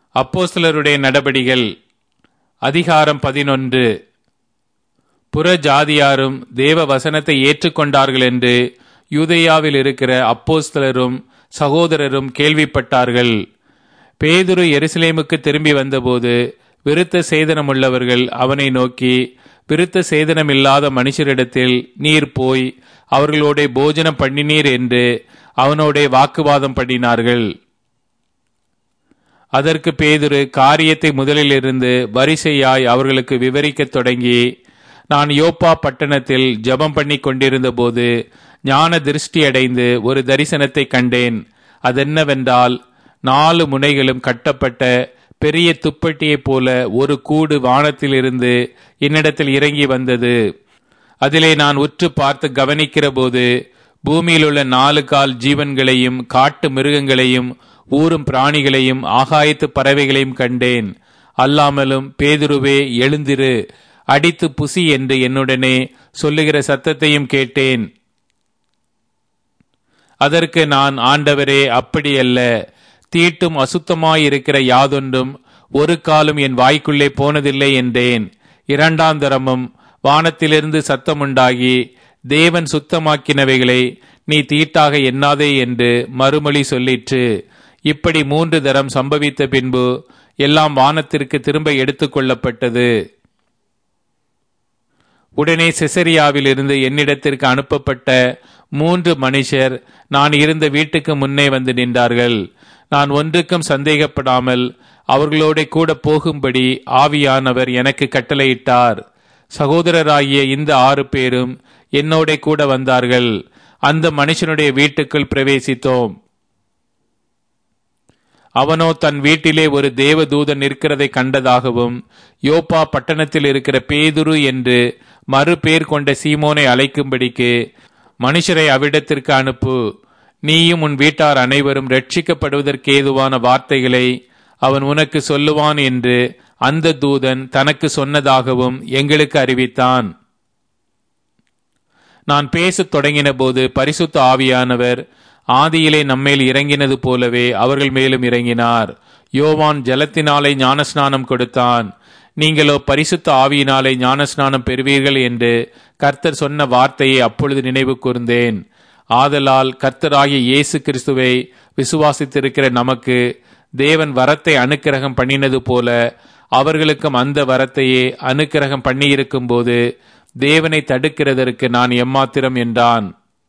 அப்போஸ்தலருடைய நடபடிகள் அதிகாரம் பதினொன்று புற ஜாதியாரும் தேவ வசனத்தை ஏற்றுக்கொண்டார்கள் என்று யூதேயாவில் இருக்கிற அப்போஸ்தலரும் சகோதரரும் கேள்விப்பட்டார்கள் பேதுரு எருசலேமுக்கு திரும்பி வந்தபோது விருத்த சேதனமுள்ளவர்கள் அவனை நோக்கி விருத்த சேதனமில்லாத மனுஷரிடத்தில் நீர் போய் அவர்களோட போஜனம் பண்ணினீர் என்று அவனோட வாக்குவாதம் பண்ணினார்கள் அதற்கு பேதுரு காரியத்தை முதலிலிருந்து வரிசையாய் அவர்களுக்கு விவரிக்கத் தொடங்கி நான் யோப்பா பட்டணத்தில் ஜெபம் பண்ணி கொண்டிருந்த போது ஞான திருஷ்டி அடைந்து ஒரு தரிசனத்தை கண்டேன் அதென்னவென்றால் நாலு முனைகளும் கட்டப்பட்ட பெரிய துப்பட்டியைப் போல ஒரு கூடு வானத்திலிருந்து என்னிடத்தில் இறங்கி வந்தது அதிலே நான் உற்று பார்த்து கவனிக்கிற போது பூமியில் உள்ள நாலு கால் ஜீவன்களையும் காட்டு மிருகங்களையும் ஊரும் பிராணிகளையும் ஆகாயத்து பறவைகளையும் கண்டேன் அல்லாமலும் பேதுருவே எழுந்திரு அடித்து புசி என்று என்னுடனே சொல்லுகிற சத்தத்தையும் கேட்டேன் அதற்கு நான் ஆண்டவரே அப்படியல்ல தீட்டும் அசுத்தமாயிருக்கிற யாதொன்றும் ஒரு காலும் என் வாய்க்குள்ளே போனதில்லை என்றேன் இரண்டாம் தரமும் வானத்திலிருந்து சத்தமுண்டாகி தேவன் சுத்தமாக்கினவைகளை நீ தீட்டாக எண்ணாதே என்று மறுமொழி சொல்லிற்று இப்படி மூன்று தரம் சம்பவித்த பின்பு எல்லாம் வானத்திற்கு திரும்ப எடுத்துக்கொள்ளப்பட்டது உடனே செசரியாவில் இருந்து என்னிடத்திற்கு அனுப்பப்பட்ட மூன்று மனுஷர் நான் இருந்த வீட்டுக்கு முன்னே வந்து நின்றார்கள் நான் ஒன்றுக்கும் சந்தேகப்படாமல் அவர்களோட கூட போகும்படி ஆவியானவர் எனக்கு கட்டளையிட்டார் சகோதரராகிய இந்த ஆறு பேரும் என்னோட கூட வந்தார்கள் அந்த மனுஷனுடைய வீட்டுக்குள் பிரவேசித்தோம் அவனோ தன் வீட்டிலே ஒரு தேவதூதன் இருக்கிறதை கண்டதாகவும் யோப்பா பட்டணத்தில் இருக்கிற பேதுரு என்று மறு பேர் கொண்ட சீமோனை அழைக்கும்படிக்கு மனுஷரை அவ்விடத்திற்கு அனுப்பு நீயும் உன் வீட்டார் அனைவரும் ரட்சிக்கப்படுவதற்கேதுவான வார்த்தைகளை அவன் உனக்கு சொல்லுவான் என்று அந்த தூதன் தனக்கு சொன்னதாகவும் எங்களுக்கு அறிவித்தான் நான் பேசத் தொடங்கின போது பரிசுத்த ஆவியானவர் ஆதியிலே நம்மேல் இறங்கினது போலவே அவர்கள் மேலும் இறங்கினார் யோவான் ஜலத்தினாலே ஞானஸ்நானம் கொடுத்தான் நீங்களோ பரிசுத்த ஆவியினாலே ஞானஸ்நானம் பெறுவீர்கள் என்று கர்த்தர் சொன்ன வார்த்தையை அப்பொழுது நினைவு கூர்ந்தேன் ஆதலால் கர்த்தராகிய இயேசு கிறிஸ்துவை விசுவாசித்திருக்கிற நமக்கு தேவன் வரத்தை அனுக்கிரகம் பண்ணினது போல அவர்களுக்கும் அந்த வரத்தையே அனுக்கிரகம் பண்ணியிருக்கும் போது தேவனை தடுக்கிறதற்கு நான் எம்மாத்திரம் என்றான்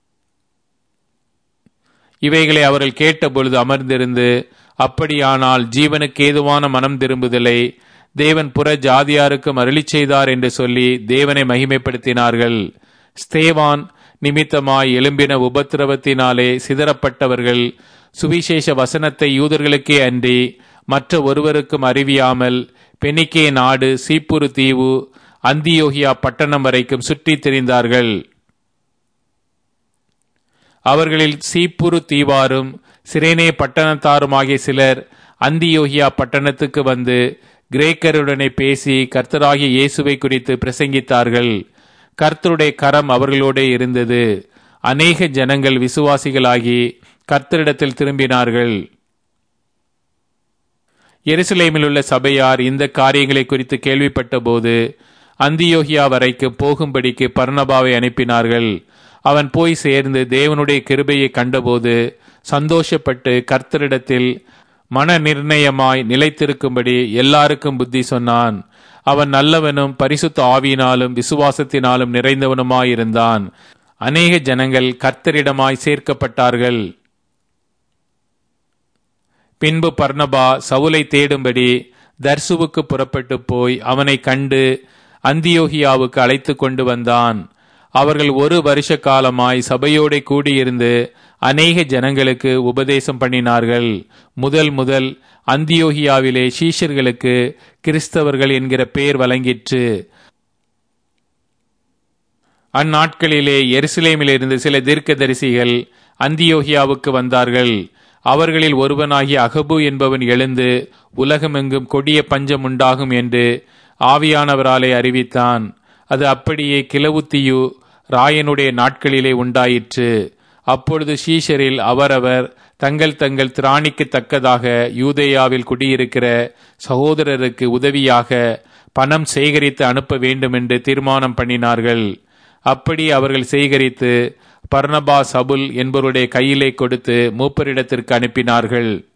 இவைகளை அவர்கள் கேட்டபொழுது அமர்ந்திருந்து அப்படியானால் ஜீவனுக்கு ஏதுவான மனம் திரும்புதலை தேவன் புற ஜாதியாருக்கும் அருளி செய்தார் என்று சொல்லி தேவனை மகிமைப்படுத்தினார்கள் ஸ்தேவான் நிமித்தமாய் எழும்பின உபத்திரவத்தினாலே சிதறப்பட்டவர்கள் சுவிசேஷ வசனத்தை யூதர்களுக்கே அன்றி மற்ற ஒருவருக்கும் அறிவியாமல் பெனிக்கே நாடு சீப்புரு தீவு அந்தியோகியா பட்டணம் வரைக்கும் சுற்றித் திரிந்தார்கள் அவர்களில் சீப்புரு தீவாரும் சிரேனே பட்டணத்தாருமாகிய சிலர் அந்தியோகியா பட்டணத்துக்கு வந்து கிரேக்கருடனே பேசி கர்த்தராகிய இயேசுவை குறித்து பிரசங்கித்தார்கள் கர்த்தருடைய கரம் அவர்களோடே இருந்தது அநேக ஜனங்கள் விசுவாசிகளாகி கர்த்தரிடத்தில் திரும்பினார்கள் எருசலேமில் உள்ள சபையார் இந்த காரியங்களை குறித்து கேள்விப்பட்ட போது அந்தியோகியா வரைக்கும் போகும்படிக்கு பர்ணபாவை அனுப்பினார்கள் அவன் போய் சேர்ந்து தேவனுடைய கிருபையை கண்டபோது சந்தோஷப்பட்டு கர்த்தரிடத்தில் மன நிர்ணயமாய் நிலைத்திருக்கும்படி எல்லாருக்கும் புத்தி சொன்னான் அவன் நல்லவனும் பரிசுத்த ஆவியினாலும் விசுவாசத்தினாலும் நிறைந்தவனுமாயிருந்தான் அநேக ஜனங்கள் கர்த்தரிடமாய் சேர்க்கப்பட்டார்கள் பின்பு பர்ணபா சவுலை தேடும்படி தர்சுவுக்கு புறப்பட்டு போய் அவனை கண்டு அந்தியோகியாவுக்கு அழைத்து கொண்டு வந்தான் அவர்கள் ஒரு வருஷ காலமாய் சபையோட கூடியிருந்து அநேக ஜனங்களுக்கு உபதேசம் பண்ணினார்கள் முதல் முதல் அந்தியோகியாவிலே சீஷர்களுக்கு கிறிஸ்தவர்கள் என்கிற பெயர் வழங்கிற்று அந்நாட்களிலே எருசலேமிலிருந்து சில தீர்க்கதரிசிகள் அந்தியோகியாவுக்கு வந்தார்கள் அவர்களில் ஒருவனாகிய அகபு என்பவன் எழுந்து உலகமெங்கும் கொடிய பஞ்சம் உண்டாகும் என்று ஆவியானவராலே அறிவித்தான் அது அப்படியே கிளவுத்தியு ராயனுடைய நாட்களிலே உண்டாயிற்று அப்பொழுது ஷீஷரில் அவரவர் தங்கள் தங்கள் திராணிக்கு தக்கதாக யூதேயாவில் குடியிருக்கிற சகோதரருக்கு உதவியாக பணம் சேகரித்து அனுப்ப வேண்டும் என்று தீர்மானம் பண்ணினார்கள் அப்படி அவர்கள் சேகரித்து பர்னபா சபுல் என்பவருடைய கையிலே கொடுத்து மூப்பரிடத்திற்கு அனுப்பினார்கள்